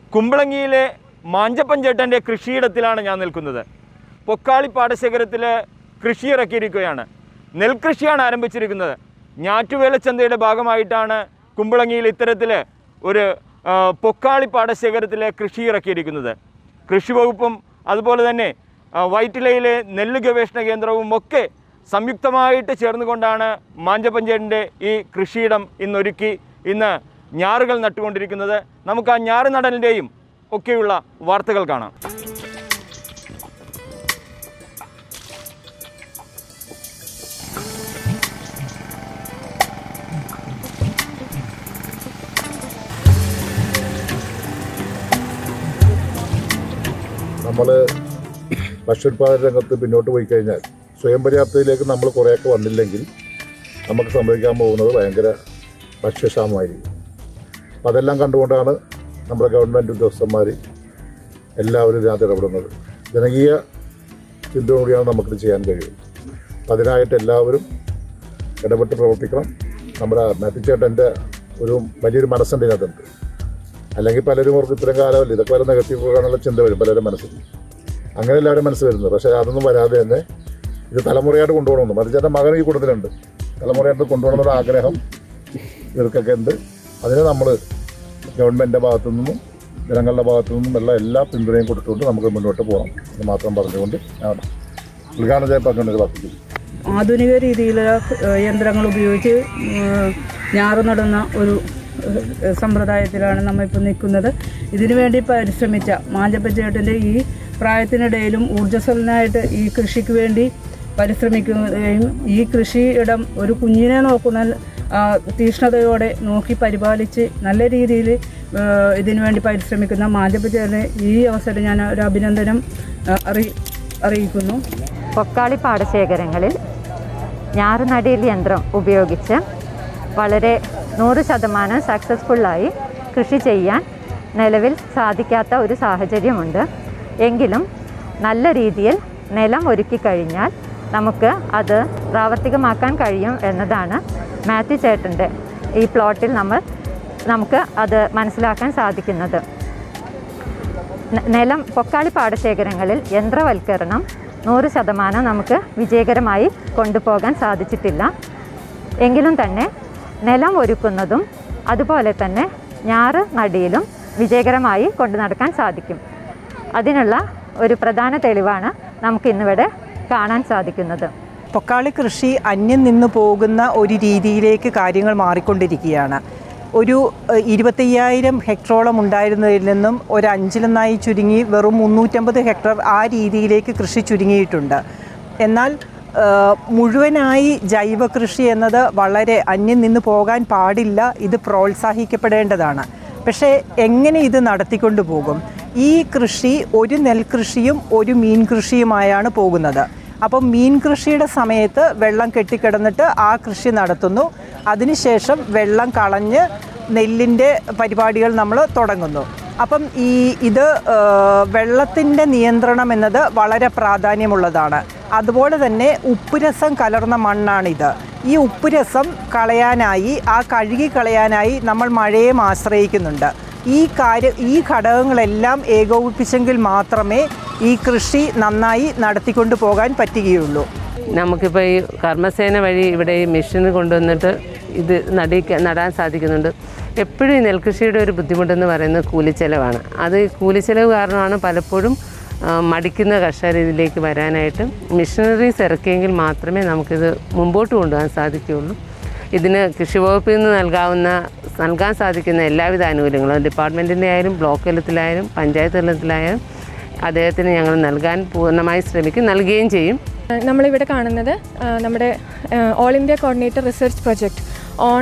കുമ്പളങ്ങിയിലെ മാഞ്ചപ്പൻ ചേട്ടൻ്റെ കൃഷിയിടത്തിലാണ് ഞാൻ നിൽക്കുന്നത് പൊക്കാളി പാടശേഖരത്തിൽ കൃഷി ഇറക്കിയിരിക്കുകയാണ് നെൽകൃഷിയാണ് ആരംഭിച്ചിരിക്കുന്നത് ഞാറ്റുവേലച്ചന്തയുടെ ഭാഗമായിട്ടാണ് കുമ്പളങ്ങിയിൽ ഇത്തരത്തിൽ ഒരു ആ, പൊക്കാളി പാടശേഖരത്തിൽ കൃഷി ഇറക്കിയിരിക്കുന്നത് കൃഷി വകുപ്പും അതുപോലെ തന്നെ ആ, വൈറ്റിലയിലെ നെല്ല് ഗവേഷണ കേന്ദ്രവും ഒക്കെ സംയുക്തമായിട്ട് ചേർന്നുകൊണ്ടാണ് മാഞ്ചപ്പഞ്ചേട്ടിൻ്റെ ഈ കൃഷിയിടം ഇന്നൊരുക്കി ഇന്ന് ഞാറുകൾ നട്ടുകൊണ്ടിരിക്കുന്നത് നമുക്ക് ആ ഞാറ് നടലിൻ്റെയും ഒക്കെയുള്ള വാർത്തകൾ കാണാം നമ്മൾ ഭക്ഷ്യോത്പാദന രംഗത്ത് പിന്നോട്ട് പോയി കഴിഞ്ഞാൽ സ്വയം പര്യാപ്തതയിലേക്ക് നമ്മൾ കുറേയൊക്കെ വന്നില്ലെങ്കിൽ നമുക്ക് സംഭവിക്കാൻ പോകുന്നത് ഭയങ്കര ഭക്ഷ്യക്ഷാമമായിരിക്കും അപ്പം അതെല്ലാം കണ്ടുകൊണ്ടാണ് നമ്മുടെ ഗവൺമെൻറ് ഉദ്യോഗസ്ഥന്മാർ എല്ലാവരും ഇതിനകത്ത് ഇടപെടുന്നത് ജനകീയ ചിന്തയോടുകൂടിയാണ് നമുക്കിത് ചെയ്യാൻ കഴിയും അപ്പം അതിനായിട്ട് എല്ലാവരും ഇടപെട്ട് പ്രവർത്തിക്കണം നമ്മുടെ മാറ്റിച്ചേട്ടൻ്റെ ഒരു വലിയൊരു മനസ്സുണ്ട് ഇതിനകത്തുണ്ട് അല്ലെങ്കിൽ പലരും ഓർക്ക് ഇത്രയും കാലമല്ല ഇതൊക്കെ വരെ നെഗറ്റീവ് പോകാനുള്ള ചിന്ത വരും പലരും മനസ്സിൽ അങ്ങനെ എല്ലാവരും മനസ്സിൽ വരുന്നത് പക്ഷേ അതൊന്നും വരാതെ തന്നെ ഇത് തലമുറയായിട്ട് കൊണ്ടുപോകണമെന്ന് മറിച്ചേട്ടൻ മകൻ ഈ കൂട്ടത്തിലുണ്ട് തലമുറയായിട്ട് കൊണ്ടുപോകണമെന്നൊരു ആഗ്രഹം ഇവർക്കൊക്കെ ഉണ്ട് അതിന് നമ്മൾ ഗവൺമെൻറ്റിൻ്റെ ഭാഗത്തു നിന്നും ജനങ്ങളുടെ ഭാഗത്തു നിന്നും എല്ലാം എല്ലാ പിന്തുണയും കൊടുത്തുകൊണ്ട് നമുക്ക് മുന്നോട്ട് പോകണം എന്ന് മാത്രം പറഞ്ഞുകൊണ്ട് ഞാൻ ഉദ്ഘാടനം ചെയ്യപ്പെട്ട വർദ്ധിക്കുന്നു ആധുനിക രീതിയിലുള്ള ഏഹ്, യന്ത്രങ്ങൾ ഉപയോഗിച്ച് ഏഹ്, ഞാറ് നടുന്ന ഒരു ഏഹ്, സമ്പ്രദായത്തിലാണ് നമ്മൾ ഇപ്പോൾ നിൽക്കുന്നത് ഇതിനു വേണ്ടി പരിശ്രമിച്ച മാഞ്ചപ്പച്ചേട്ടൻ്റെ ഈ പ്രായത്തിനിടയിലും ഊർജ്ജസ്വലനായിട്ട് ഈ കൃഷിക്ക് വേണ്ടി പരിശ്രമിക്കുകയും ഈ കൃഷിയിടം ഒരു കുഞ്ഞിനെ നോക്കുന്ന ആ, തീക്ഷ്ണതയോടെ നോക്കി പരിപാലിച്ച് നല്ല രീതിയിൽ ഏഹ്, ഇതിനു വേണ്ടി പരിശ്രമിക്കുന്ന മാഞ്ചപ്പച്ചേട്ടനെ ഈ അവസരം ഞാൻ ഒരു അഭിനന്ദനം ഏഹ്, അറി അറിയിക്കുന്നു പൊക്കാളി പാടശേഖരങ്ങളിൽ ഞാറുനടിയിൽ യന്ത്രം ഉപയോഗിച്ച് വളരെ നൂറ് ശതമാനം സക്സസ്ഫുള്ളായി കൃഷി ചെയ്യാൻ നിലവിൽ സാധിക്കാത്ത ഒരു സാഹചര്യമുണ്ട് എങ്കിലും നല്ല രീതിയിൽ നിലം ഒരുക്കി കഴിഞ്ഞാൽ നമുക്ക് അത് പ്രാവർത്തികമാക്കാൻ കഴിയും എന്നതാണ് മാത്യു ചേട്ടൻ്റെ ഈ പ്ലോട്ടിൽ നമ്മൾ നമുക്ക് അത് മനസ്സിലാക്കാൻ സാധിക്കുന്നത് ന- നിലം പൊക്കാളി പാടശേഖരങ്ങളിൽ യന്ത്രവൽക്കരണം നൂറ് ശതമാനം നമുക്ക് വിജയകരമായി കൊണ്ടുപോകാൻ സാധിച്ചിട്ടില്ല എങ്കിലും തന്നെ നിലം ഒരുക്കുന്നതും അതുപോലെ തന്നെ ഞാറ് നടിയിലും വിജയകരമായി കൊണ്ടു നടക്കാൻ സാധിക്കും അതിനുള്ള ഒരു പ്രധാന തെളിവാണ് നമുക്ക് ഇന്നിവിടെ കാണാൻ സാധിക്കുന്നത് പൊക്കാളി കൃഷി അന്യം നിന്ന് പോകുന്ന ഒരു രീതിയിലേക്ക് കാര്യങ്ങൾ മാറിക്കൊണ്ടിരിക്കുകയാണ് ഒരു ഏഹ്, ഇരുപത്തയ്യായിരം ഹെക്ടറോളം ഉണ്ടായിരുന്നതിൽ നിന്നും ഒരു അഞ്ചിലൊന്നായി ചുരുങ്ങി വെറും മുന്നൂറ്റമ്പത് ഹെക്ടർ ആ രീതിയിലേക്ക് കൃഷി ചുരുങ്ങിയിട്ടുണ്ട് എന്നാൽ ഏഹ്, മുഴുവനായി ജൈവ കൃഷി എന്നത് വളരെ അന്യം നിന്ന് പോകാൻ പാടില്ല ഇത് പ്രോത്സാഹിക്കപ്പെടേണ്ടതാണ് പക്ഷേ എങ്ങനെ ഇത് നടത്തിക്കൊണ്ടു പോകും ഈ കൃഷി ഒരു നെൽകൃഷിയും ഒരു മീൻ കൃഷിയുമായാണ് പോകുന്നത് അപ്പം മീൻ കൃഷിയുടെ സമയത്ത് വെള്ളം കെട്ടിക്കിടന്നിട്ട് ആ കൃഷി നടത്തുന്നു അതിനുശേഷം വെള്ളം കളഞ്ഞ് നെല്ലിൻ്റെ പരിപാടികൾ നമ്മൾ തുടങ്ങുന്നു അപ്പം ഈ ഇത് വെള്ളത്തിൻ്റെ നിയന്ത്രണം എന്നത് വളരെ പ്രാധാന്യമുള്ളതാണ് അതുപോലെ തന്നെ ഉപ്പുരസം കലർന്ന മണ്ണാണിത് ഈ ഉപ്പുരസം കളയാനായി ആ കഴുകി കളയാനായി നമ്മൾ മഴയും ആശ്രയിക്കുന്നുണ്ട് ഈ കാര്യ ഈ ഘടകങ്ങളെല്ലാം ഏകോപിപ്പിച്ചെങ്കിൽ മാത്രമേ ഈ കൃഷി നന്നായി നടത്തിക്കൊണ്ടു പോകാൻ പറ്റുകയുള്ളൂ നമുക്കിപ്പോൾ ഈ കർമ്മസേന വഴി ഇവിടെ ഈ മെഷീൻ കൊണ്ടുവന്നിട്ട് ഇത് നടിക്ക നടാൻ സാധിക്കുന്നുണ്ട് എപ്പോഴും ഈ നെൽകൃഷിയുടെ ഒരു ബുദ്ധിമുട്ടെന്ന് പറയുന്നത് കൂലിച്ചെലവാണ് അത് ഈ കൂലിച്ചെലവ് കാരണമാണ് പലപ്പോഴും ആ, മടിക്കുന്ന കർഷകർ ഇതിലേക്ക് വരാനായിട്ട് മെഷീനറീസ് ഇറക്കിയെങ്കിൽ മാത്രമേ നമുക്കിത് മുമ്പോട്ട് കൊണ്ടുപോകാൻ സാധിക്കുകയുള്ളൂ ഇതിന് കൃഷി വകുപ്പിൽ നിന്ന് നൽകാവുന്ന നൽകാൻ സാധിക്കുന്ന എല്ലാവിധ ആനുകൂല്യങ്ങളും ഡിപ്പാർട്ട്മെൻറ്റിൻ്റെ ആയാലും ബ്ലോക്ക് തലത്തിലായാലും പഞ്ചായത്ത് തലത്തിലായാലും അദ്ദേഹത്തിന് ഞങ്ങൾ നൽകാൻ പൂർണ്ണമായി ശ്രമിക്കും നൽകുകയും ചെയ്യും നമ്മളിവിടെ കാണുന്നത് ആ, നമ്മുടെ all India coordinator research project on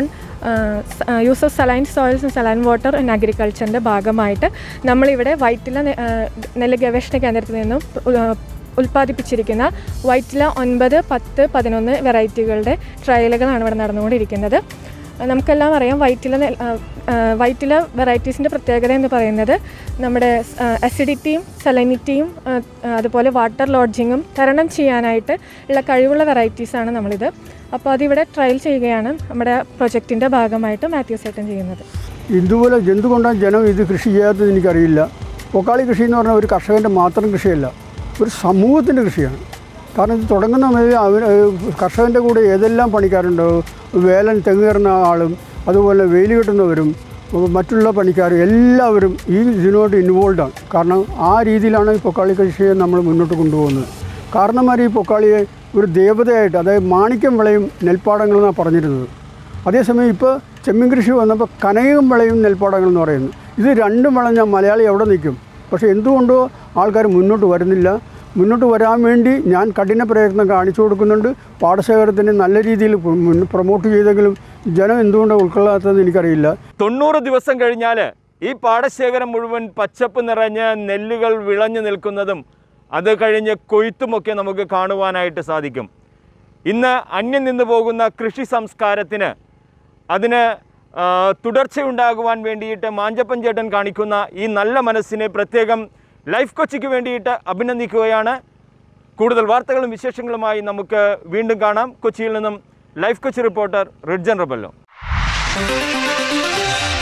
use of saline soils saline water in അഗ്രികൾച്ചറിൻ്റെ ഭാഗമായിട്ട് നമ്മളിവിടെ വൈറ്റില നെ- ആ, നെല്ല് ഗവേഷണ കേന്ദ്രത്തിൽ നിന്നും ഉ- ഉൽപ്പാദിപ്പിച്ചിരിക്കുന്ന വൈറ്റില ഒൻപത് പത്ത് പതിനൊന്ന് വെറൈറ്റികളുടെ ട്രയലുകളാണ് ഇവിടെ നടന്നുകൊണ്ടിരിക്കുന്നത് നമുക്കെല്ലാം അറിയാം വൈറ്റില നെൽ- ആ, ആ, വൈറ്റില വെറൈറ്റീസിൻ്റെ പ്രത്യേകത എന്ന് പറയുന്നത് നമ്മുടെ അസിഡിറ്റിയും സലനിറ്റിയും അതുപോലെ വാട്ടർ ലോഡ്ജിങ്ങും തരണം ചെയ്യാനായിട്ട് ഉള്ള കഴിവുള്ള വെറൈറ്റീസാണ് നമ്മളിത് അപ്പോൾ അതിവിടെ ട്രയൽ ചെയ്യുകയാണ് നമ്മുടെ പ്രൊജക്റ്റിൻ്റെ ഭാഗമായിട്ട് മാത്യു സേട്ടൻ ചെയ്യുന്നത് ഇതുപോലെ എന്തുകൊണ്ടാണ് ജനം ഇത് കൃഷി ചെയ്യാത്തത് എനിക്കറിയില്ല പൊക്കാളി കൃഷി എന്ന് പറഞ്ഞാൽ ഒരു കർഷകൻ്റെ മാത്രം കൃഷിയല്ല ഒരു സമൂഹത്തിൻ്റെ കൃഷിയാണ് കാരണം ഇത് തുടങ്ങുന്ന മുതൽ അവർ കർഷകൻ്റെ കൂടെ ഏതെല്ലാം പണിക്കാരുണ്ടോ വേലൻ തെങ്ങ് കയറുന്ന ആളും അതുപോലെ വെയിൽ കിട്ടുന്നവരും മറ്റുള്ള പണിക്കാരും എല്ലാവരും ഈ ഇതിനോട് ഇൻവോൾവാണ് കാരണം ആ രീതിയിലാണ് ഈ പൊക്കാളി കൃഷിയെ നമ്മൾ മുന്നോട്ട് കൊണ്ടുപോകുന്നത് കാരണന്മാർ ഈ പൊക്കാളിയെ ഒരു ദേവതയായിട്ട് അതായത് മാണിക്യം വിളയും നെൽപ്പാടങ്ങളെന്നാണ് പറഞ്ഞിരുന്നത് അതേസമയം ഇപ്പോൾ ചെമ്മീൻ കൃഷി വന്നപ്പോൾ കനകം വിളയും നെൽപ്പാടങ്ങൾ എന്ന് പറയുന്നു ഇത് രണ്ടും വിളഞ്ഞാൽ മലയാളി എവിടെ നിൽക്കും പക്ഷേ എന്തുകൊണ്ടോ ആൾക്കാർ മുന്നോട്ട് വരുന്നില്ല മുന്നോട്ട് വരാൻ വേണ്ടി ഞാൻ കഠിന പ്രയത്നം കാണിച്ചു കൊടുക്കുന്നുണ്ട് പാടശേഖരത്തിന് നല്ല രീതിയിൽ മുൻ- പ്രൊമോട്ട് ചെയ്തെങ്കിലും ജനം എന്തുകൊണ്ടാണ് ഉൾക്കൊള്ളാത്തതെന്ന് എനിക്കറിയില്ല തൊണ്ണൂറ് ദിവസം കഴിഞ്ഞാൽ ഈ പാടശേഖരം മുഴുവൻ പച്ചപ്പ് നിറഞ്ഞ് നെല്ലുകൾ വിളഞ്ഞു നിൽക്കുന്നതും അത് കഴിഞ്ഞ് കൊയ്ത്തുമൊക്കെ നമുക്ക് കാണുവാനായിട്ട് സാധിക്കും ഇന്ന് അന്യം നിന്ന് പോകുന്ന കൃഷി സംസ്കാരത്തിന് അതിന് ആ, തുടർച്ചയുണ്ടാകുവാൻ വേണ്ടിയിട്ട് മാഞ്ചപ്പൻ ചേട്ടൻ കാണിക്കുന്ന ഈ നല്ല മനസ്സിനെ പ്രത്യേകം ലൈഫ് കൊച്ചിക്ക് വേണ്ടിയിട്ട് അഭിനന്ദിക്കുകയാണ് കൂടുതൽ വാർത്തകളും വിശേഷങ്ങളുമായി നമുക്ക് വീണ്ടും കാണാം കൊച്ചിയിൽ നിന്നും life Kochi reporter Ridjan Rabello